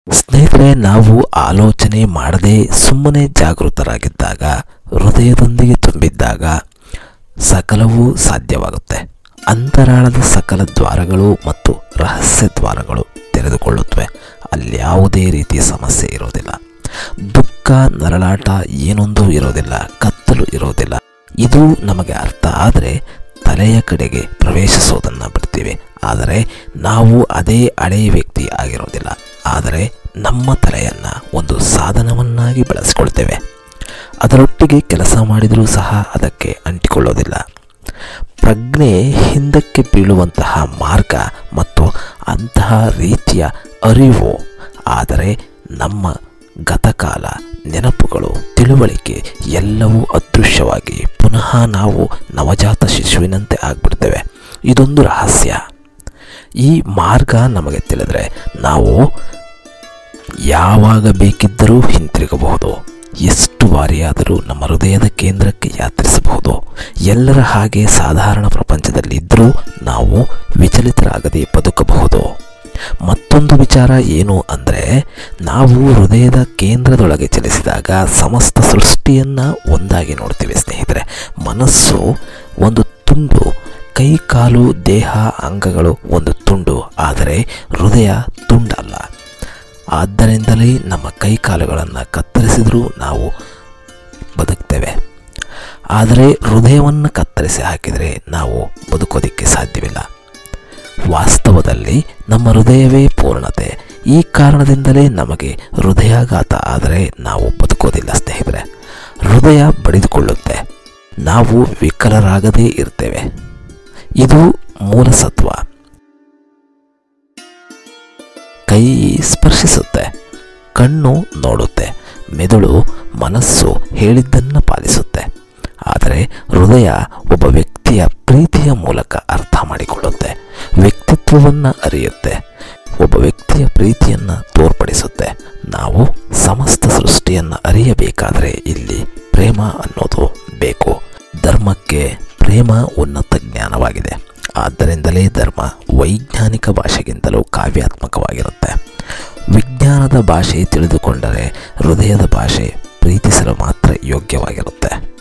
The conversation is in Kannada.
ಸ್ನೇಹಿತರೆ ನಾವು ಆಲೋಚನೆ ಮಾಡದೆ ಸುಮ್ಮನೆ ಜಾಗೃತರಾಗಿದ್ದಾಗ ಹೃದಯದೊಂದಿಗೆ ತುಂಬಿದ್ದಾಗ ಸಕಲವೂ ಸಾಧ್ಯವಾಗುತ್ತೆ ಅಂತರಾಳದ ಸಕಲ ದ್ವಾರಗಳು ಮತ್ತು ರಹಸ್ಯ ದ್ವಾರಗಳು ತೆರೆದುಕೊಳ್ಳುತ್ತವೆ ಅಲ್ಲಿ ಯಾವುದೇ ರೀತಿಯ ಸಮಸ್ಯೆ ಇರೋದಿಲ್ಲ ದುಃಖ ನರಳಾಟ ಏನೊಂದೂ ಇರೋದಿಲ್ಲ ಕತ್ತಲು ಇರೋದಿಲ್ಲ ಇದು ನಮಗೆ ಅರ್ಥ ಆದರೆ ತಲೆಯ ಕಡೆಗೆ ಪ್ರವೇಶಿಸೋದನ್ನು ಬಿಡ್ತೀವಿ ಆದರೆ ನಾವು ಅದೇ ಹಳೆಯ ವ್ಯಕ್ತಿ ಆಗಿರೋದಿಲ್ಲ ಆದರೆ ನಮ್ಮ ತಲೆಯನ್ನು ಒಂದು ಸಾಧನವನ್ನಾಗಿ ಬಳಸಿಕೊಳ್ತೇವೆ ಅದರೊಟ್ಟಿಗೆ ಕೆಲಸ ಮಾಡಿದರೂ ಸಹ ಅದಕ್ಕೆ ಅಂಟಿಕೊಳ್ಳೋದಿಲ್ಲ ಪ್ರಜ್ಞೆ ಹಿಂದಕ್ಕೆ ಬೀಳುವಂತಹ ಮಾರ್ಗ ಮತ್ತು ಅಂತಹ ರೀತಿಯ ಅರಿವು ಆದರೆ ನಮ್ಮ ಗತಕಾಲ ನೆನಪುಗಳು ತಿಳುವಳಿಕೆ ಎಲ್ಲವೂ ಅದೃಶ್ಯವಾಗಿ ಪುನಃ ನಾವು ನವಜಾತ ಶಿಶುವಿನಂತೆ ಆಗ್ಬಿಡ್ತೇವೆ ಇದೊಂದು ರಹಸ್ಯ ಈ ಮಾರ್ಗ ನಮಗೆ ತಿಳಿದ್ರೆ ನಾವು ಯಾವಾಗ ಬೇಕಿದ್ದರೂ ಹಿಂತಿರುಗಬಹುದು ಎಷ್ಟು ಬಾರಿಯಾದರೂ ನಮ್ಮ ಹೃದಯದ ಕೇಂದ್ರಕ್ಕೆ ಯಾತ್ರಿಸಬಹುದು ಎಲ್ಲರ ಹಾಗೆ ಸಾಧಾರಣ ಪ್ರಪಂಚದಲ್ಲಿದ್ದರೂ ನಾವು ವಿಚಲಿತರಾಗದೆ ಬದುಕಬಹುದು ಮತ್ತೊಂದು ವಿಚಾರ ಏನು ಅಂದರೆ ನಾವು ಹೃದಯದ ಕೇಂದ್ರದೊಳಗೆ ಚಲಿಸಿದಾಗ ಸಮಸ್ತ ಸೃಷ್ಟಿಯನ್ನು ಒಂದಾಗಿ ನೋಡ್ತೀವಿ ಸ್ನೇಹಿತರೆ ಮನಸ್ಸು ಒಂದು ತುಂಡು ಕೈ ಕಾಲು ದೇಹ ಅಂಗಗಳು ಒಂದು ತುಂಡು ಆದರೆ ಹೃದಯ ತುಂಡಲ್ಲ ಆದ್ದರಿಂದಲೇ ನಮ್ಮ ಕೈ ಕಾಲುಗಳನ್ನು ಕತ್ತರಿಸಿದರೂ ನಾವು ಬದುಕ್ತೇವೆ ಆದರೆ ಹೃದಯವನ್ನು ಕತ್ತರಿಸಿ ಹಾಕಿದರೆ ನಾವು ಬದುಕೋದಕ್ಕೆ ಸಾಧ್ಯವಿಲ್ಲ ವಾಸ್ತವದಲ್ಲಿ ನಮ್ಮ ಹೃದಯವೇ ಪೂರ್ಣತೆ ಈ ಕಾರಣದಿಂದಲೇ ನಮಗೆ ಹೃದಯಾಘಾತ ಆದರೆ ನಾವು ಬದುಕೋದಿಲ್ಲ ಸ್ನೇಹಿತರೆ ಹೃದಯ ಬಡಿದುಕೊಳ್ಳುತ್ತೆ ನಾವು ವಿಕಲರಾಗದೇ ಇರ್ತೇವೆ ಇದು ಮೂಲಸತ್ವ ಕೈ ಸ್ಪರ್ಶಿಸುತ್ತೆ ಕಣ್ಣು ನೋಡುತ್ತೆ ಮೆದುಳು ಮನಸ್ಸು ಹೇಳಿದ್ದನ್ನು ಪಾಲಿಸುತ್ತೆ ಆದರೆ ಹೃದಯ ಒಬ್ಬ ವ್ಯಕ್ತಿಯ ಪ್ರೀತಿಯ ಮೂಲಕ ಅರ್ಥ ಮಾಡಿಕೊಳ್ಳುತ್ತೆ ವ್ಯಕ್ತಿತ್ವವನ್ನು ಅರಿಯುತ್ತೆ ಒಬ್ಬ ವ್ಯಕ್ತಿಯ ಪ್ರೀತಿಯನ್ನು ತೋರ್ಪಡಿಸುತ್ತೆ ನಾವು ಸಮಸ್ತ ಸೃಷ್ಟಿಯನ್ನು ಅರಿಯಬೇಕಾದರೆ ಇಲ್ಲಿ ಪ್ರೇಮ ಅನ್ನೋದು ಬೇಕು ಧರ್ಮಕ್ಕೆ ಪ್ರೇಮ ಉನ್ನತ ಜ್ಞಾನವಾಗಿದೆ ಆದ್ದರಿಂದಲೇ ಧರ್ಮ ವೈಜ್ಞಾನಿಕ ಭಾಷೆಗಿಂತಲೂ ಕಾವ್ಯಾತ್ಮಕವಾಗಿರುತ್ತೆ ವಿಜ್ಞಾನದ ಭಾಷೆ ತಿಳಿದುಕೊಂಡರೆ ಹೃದಯದ ಭಾಷೆ ಪ್ರೀತಿಸಲು ಮಾತ್ರ ಯೋಗ್ಯವಾಗಿರುತ್ತೆ